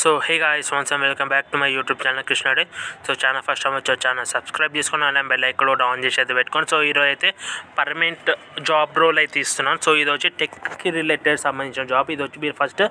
so hey guys once and welcome back to my YouTube channel Krishnade so channel first time వచ్చే channel subscribe చేసుకుని అలానే bell icon కూడా on చేసి అయితే పెట్టుకోండి సో ఈరోజు అయితే పర్మనెంట్ జాబ్ రోల్ అయితే ఇస్తున్నాను సో ఇది వచ్చి టెక్కి రిలేటెడ్ సంబంధించిన జాబ్ ఇది వచ్చి మీరు ఫస్ట్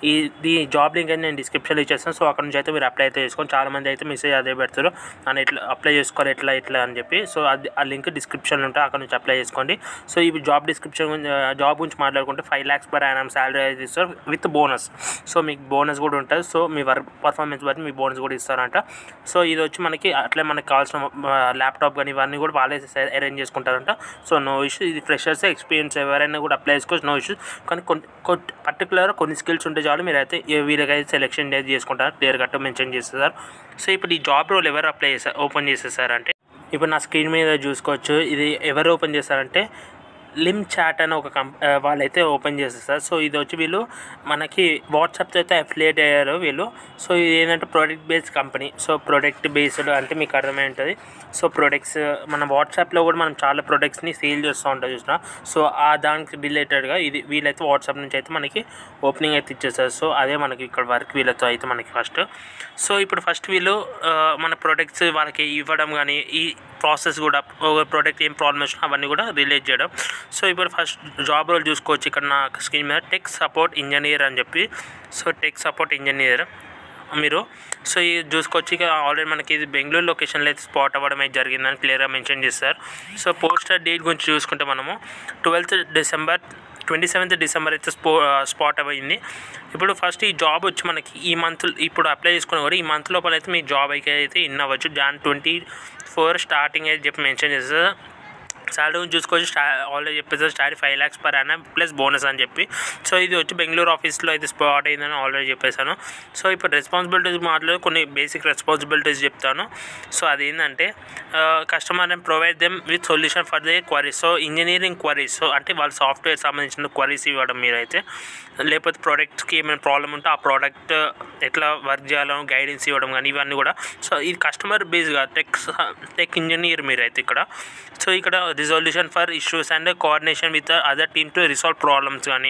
ఈ జాబ్ లింక్ అయితే నేను డిస్క్రిప్షన్లో ఇచ్చేస్తాను సో అక్కడ నుంచి అయితే మీరు అప్లై అయితే చేసుకోండి చాలా మంది అయితే మెసేజ్ అదే పెడతారు అని ఎట్లా అప్లై చేసుకోవాలి ఎట్లా ఎట్లా అని చెప్పి సో అది ఆ లింక్ డిస్క్రిప్షన్లో ఉంటుంది అక్కడ నుంచి అప్లై చేసుకోండి సో ఈ జాబ్ డిస్క్రిప్షన్ గురించి జాబ్ గురించి మాట్లాడుకుంటే five lakhs per annum salary అయితే ఇస్తారు విత్ బోనస్ సో మీకు బోనస్ కూడా ఉంటుంది సో మీ వర్క్ పర్ఫార్మెన్స్ బట్టి మీ బోనస్ కూడా ఇస్తారంట సో ఇది వచ్చి మనకి అట్లే మనకి కావాల్సిన ల్యాప్టాప్ కానీ ఇవన్నీ కూడా వాళ్ళే అరేంజ్ చేసుకుంటారంట సో నో ఇష్యూ ఇది ఫ్రెషర్స్ ఎక్స్పీరియన్స్ ఎవరైనా కూడా అప్లై చేసుకోవచ్చు నో ఇష్యూస్ కానీ కొన్ని పర్టికులర్ కొన్ని స్కిల్స్ ఉంటే చాలు మీరు అయితే వీళ్ళకైతే సెలెక్షన్ చేసుకుంటారు క్లియర్ కట్ మెన్షన్ చేస్తారు సో ఇప్పుడు ఈ జాబ్ రోల్ ఎవరు అప్లై చేస్తారు ఓపెన్ చేసేసారంటే ఇప్పుడు నా స్క్రీన్ మీద చూసుకోవచ్చు ఇది ఎవరు ఓపెన్ చేస్తారంటే లిమ్ చాట్ అని ఒక కంప్ వాళ్ళైతే ఓపెన్ చేస్తారు సో ఇది వచ్చి వీళ్ళు మనకి వాట్సాప్తో అయితే అఫిలియేట్ అయ్యారు వీళ్ళు సో ఇది ఏంటంటే product based company so product based అంటే మీకు అర్థమై ఉంటుంది సో ప్రొడక్ట్స్ మన వాట్సాప్లో కూడా మనం చాలా ప్రొడక్ట్స్ని సేల్ చేస్తూ ఉంటాం చూసిన సో ఆ దానికి రిలేటెడ్గా ఇది వీళ్ళైతే వాట్సాప్ నుంచి అయితే మనకి ఓపెనింగ్ అయితే ఇచ్చేస్తారు సో అదే మనకి ఇక్కడ వర్క్ వీళ్ళతో అయితే మనకి ఫస్ట్ సో ఇప్పుడు ఫస్ట్ వీళ్ళు మన ప్రొడక్ట్స్ వాళ్ళకి ఇవ్వడం కానీ ఈ ప్రాసెస్ కూడా ప్రోడక్ట్ ఏం ప్రాబ్లమ్ వచ్చినా అవన్నీ కూడా రిలేట్ చేయడం సో ఇప్పుడు ఫస్ట్ జాబ్ రోల్ చూసుకోవచ్చు ఇక్కడ నా స్క్రీన్ మీద టెక్ సపోర్ట్ ఇంజనీర్ అని చెప్పి సో టెక్ సపోర్ట్ ఇంజనీర్ మీరు సో ఇది చూసుకోవచ్చు ఇక ఆల్రెడీ మనకి ఇది బెంగళూరు లొకేషన్లో అయితే స్పాట్ అవ్వడం అయితే జరిగిందని క్లియర్గా మెన్షన్ చేస్తారు సో పోస్టర్ డేట్ గురించి చూసుకుంటే మనము twelfth December twenty seventh December అయితే స్పో స్పాట్ అయింది ఇప్పుడు ఫస్ట్ ఈ జాబ్ వచ్చి మనకి ఈ మంత్ ఇప్పుడు అప్లై చేసుకున్న కూడా ఈ మంత్ లోపల అయితే మీ జాబ్ అయితే ఇన్ అవ్వచ్చు జాన్ ట్వంటీ ఫోర్ స్టార్టింగ్ అయితే చెప్పి మెన్షన్ చేస్తారు శాలరీ గురించి చూసుకోవచ్చు స్టా ఆల్రెడీ చెప్పేసి స్టార్ట్ ఫైవ్ ల్యాక్స్ పర్ అన్న ప్లస్ బోనస్ అని చెప్పి సో ఇది వచ్చి బెంగళూరు ఆఫీస్లో అయితే స్పాట్ అయిందని ఆల్రెడీ చెప్పేశాను సో ఇప్పుడు రెస్పాన్సిబిలిటీస్ మాట్లాడి కొన్ని బేసిక్ రెస్పాన్సిబిలిటీస్ చెప్తాను సో అదేంటంటే customer and provide them with solution for they queries so engineering queries so అంటే వాళ్ళ సాఫ్ట్వేర్ సంబంధించిన క్వరీస్ ఇవ్వడం మీరైతే లేకపోతే ప్రోడక్ట్స్కి ఏమైనా ప్రాబ్లం ఉంటే ఆ ప్రోడక్ట్ ఎట్లా వర్క్ చేయాలో గైడెన్స్ ఇవ్వడం కానీ ఇవన్నీ కూడా సో ఇది కస్టమర్ బేస్గా టెక్ టెక్ ఇంజనీర్ మీరైతే ఇక్కడ సో ఇక్కడ resolution for issues and coordination with other team to resolve problems కానీ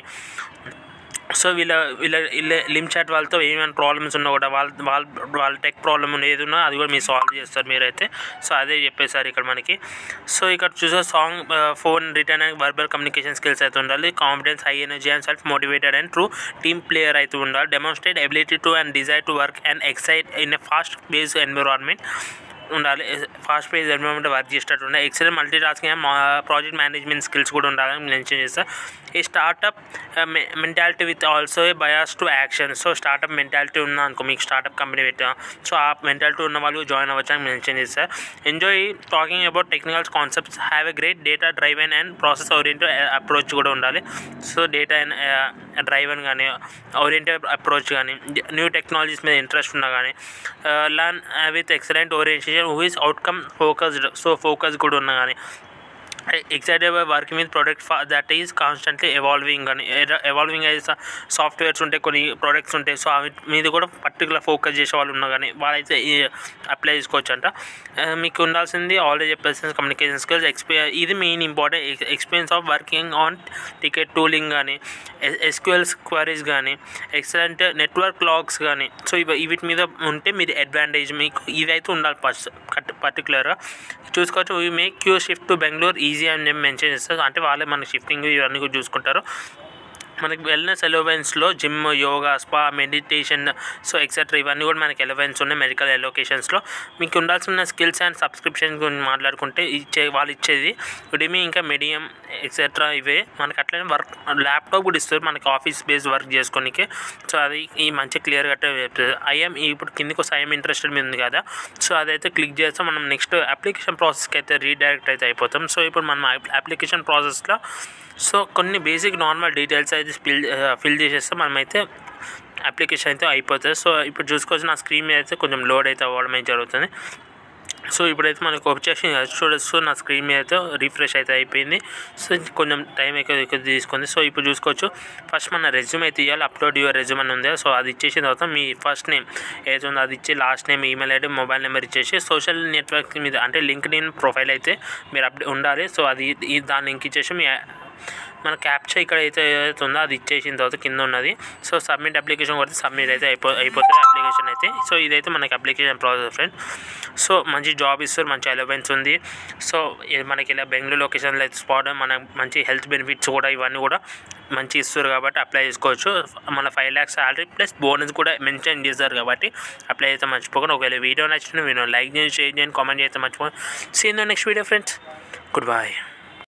సో వీళ్ళ వీళ్ళ వీళ్ళ లిమ్ చాట్ వాళ్ళతో ఏమైనా ప్రాబ్లమ్స్ ఉన్నా కూడా వాళ్ళ వాళ్ళ వాళ్ళ టెక్ ప్రాబ్లమ్ ఏది ఉన్నా అది కూడా మీరు సాల్వ్ చేస్తారు మీరైతే సో అదే చెప్పేసారు ఇక్కడ మనకి సో ఇక్కడ చూసే song phone return and verbal communication skills అయితే ఉండాలి confidence high energy and self motivated and true team player అయితే ఉండాలి demonstrate ability to and desire to work and excite in a fast based environment ఉండాలి fast page environment work చేసేటట్టు ఉండాలి excellent multitasking project management skills కూడా ఉండాలని mention చేస్తారు ఈ startup mentality with also a bias to action so startup mentality ఉన్నా అనుకో మీకు స్టార్టప్ కంపెనీ పెట్టాం సో ఆ మెంటాలిటీ ఉన్న వాళ్ళు జాయిన్ అవ్వచ్చు అని మెన్షన్ చేస్తారు enjoy talking about technical concepts have a great data driven and process oriented approach కూడా ఉండాలి సో డేటా అండ్ డ్రైవెన్ కానీ ఓరియంటెడ్ అప్రోచ్ కానీ న్యూ టెక్నాలజీస్ మీద ఇంట్రెస్ట్ ఉన్నా కానీ learn with excellent orientation who is outcome focused so focus కూడా ఉన్నా కానీ excited by working with product that is constantly evolving అని ఎవాల్వింగ్ అయితే సాఫ్ట్వేర్స్ ఉంటాయి కొన్ని ప్రొడక్ట్స్ ఉంటాయి సో అవి మీద కూడా పర్టికులర్ ఫోకస్ చేసే వాళ్ళు ఉన్నా కానీ వాళ్ళైతే అప్లై చేసుకోవచ్చు అంట మీకు ఉండాల్సింది ఆల్రెడీ చెప్పేసిన కమ్యూనికేషన్ స్కిల్స్ ఎక్స్పీ ఇది main important experience of working on ticket tooling కానీ ఎస్క్యూఎల్స్ క్వరీస్ కానీ ఎక్సలెంట్ నెట్వర్క్ లాగ్స్ కానీ సో ఇవి వీటి మీద ఉంటే మీరు అడ్వాంటేజ్ మీకు ఇవి అయితే ఉండాలి ఫస్ట్ పర్టికులర్గా చూసుకోవచ్చు we make queue shift to Bengaluru easy అని చెప్పి మెన్షన్ చేస్తారు అంటే వాళ్ళే మన షిఫ్టింగ్ ఇవన్నీ కూడా చూసుకుంటారు మనకి వెల్నెస్ ఎలవెన్స్లో gym yoga spa meditation so etcetera ఇవన్నీ కూడా మనకి ఎలవెన్స్ ఉన్నాయి మెడికల్ ఎలొకేషన్స్లో మీకు ఉండాల్సిన స్కిల్స్ అండ్ సబ్స్క్రిప్షన్ గురించి మాట్లాడుకుంటే ఇచ్చే వాళ్ళు ఇచ్చేది ఉడిమి ఇంకా మీడియం ఎక్సెట్రా ఇవే మనకి అట్లనే వర్క్ ల్యాప్టాప్ కూడా ఇస్తారు మనకి ఆఫీస్ బేస్డ్ వర్క్ చేసుకోనికి సో అది ఈ మంచి క్లియర్ కట్టే ఐఎమ్ ఇప్పుడు కిందికి వస్తే ఐఎమ్ ఇంట్రెస్టెడ్ మీద ఉంది కదా సో అదైతే క్లిక్ చేస్తే మనం నెక్స్ట్ అప్లికేషన్ ప్రాసెస్కి అయితే రీడైరెక్ట్ అయితే అయిపోతాం సో ఇప్పుడు మనం అప్లికేషన్ ప్రాసెస్లో సో కొన్ని బేసిక్ నార్మల్ డీటెయిల్స్ అయితే ఫిల్ ఫిల్ చేసేస్తే మనమైతే అప్లికేషన్ అయితే అయిపోతుంది సో ఇప్పుడు చూసుకోవచ్చు నా స్క్రీన్ మీద అయితే కొంచెం లోడ్ అయితే అవ్వడం అయితే జరుగుతుంది సో ఇప్పుడైతే మనకు వచ్చేసి చూడొచ్చు నా స్క్రీన్ మీద అయితే రిఫ్రెష్ అయితే అయిపోయింది సో కొంచెం టైం ఎక్కువ ఎక్కువ తీసుకుంది సో ఇప్పుడు చూసుకోవచ్చు ఫస్ట్ మన రెజ్యూమ్ అయితే ఇవ్వాలి అప్లోడ్ యువర్ రెజ్యూమ్ అని ఉంది సో అది ఇచ్చేసిన తర్వాత మీ ఫస్ట్ నేమ్ ఏది ఉందో అది ఇచ్చి last name email ID mobile number ఇచ్చేసి సోషల్ నెట్వర్క్ మీద అంటే లింక్డ్ ఇన్ ప్రొఫైల్ అయితే మీరు అప్డే ఉండాలి సో అది దాని లింక్ ఇచ్చేసి మీ మన క్యాప్చర్ ఇక్కడ అయితే ఏదైతే ఉందో అది ఇచ్చేసిన తర్వాత కింద ఉన్నది సో సబ్మిట్ అప్లికేషన్ కొడితే సబ్మిట్ అయితే అయిపో అయిపోతుంది అప్లికేషన్ అయితే సో ఇదైతే మనకి అప్లికేషన్ ప్రాసెస్ ఫ్రెండ్ సో మంచి జాబ్ ఇస్తారు మంచి అలవెన్స్ ఉంది సో ఇది మనకి ఇలా బెంగళూరు లొకేషన్లో అయితే స్పాట్ మన మంచి హెల్త్ బెనిఫిట్స్ కూడా ఇవన్నీ కూడా మంచి ఇస్తారు కాబట్టి అప్లై చేసుకోవచ్చు మన five lakhs salary plus bonus కూడా మెన్షన్ చేస్తారు కాబట్టి అప్లై అయితే మర్చిపోకుండా ఒకవేళ వీడియో నచ్చిన వీడియో లైక్ చేయండి షేర్ చేయండి కామెంట్ చేస్తే మర్చిపోకండి seen next video friends good bye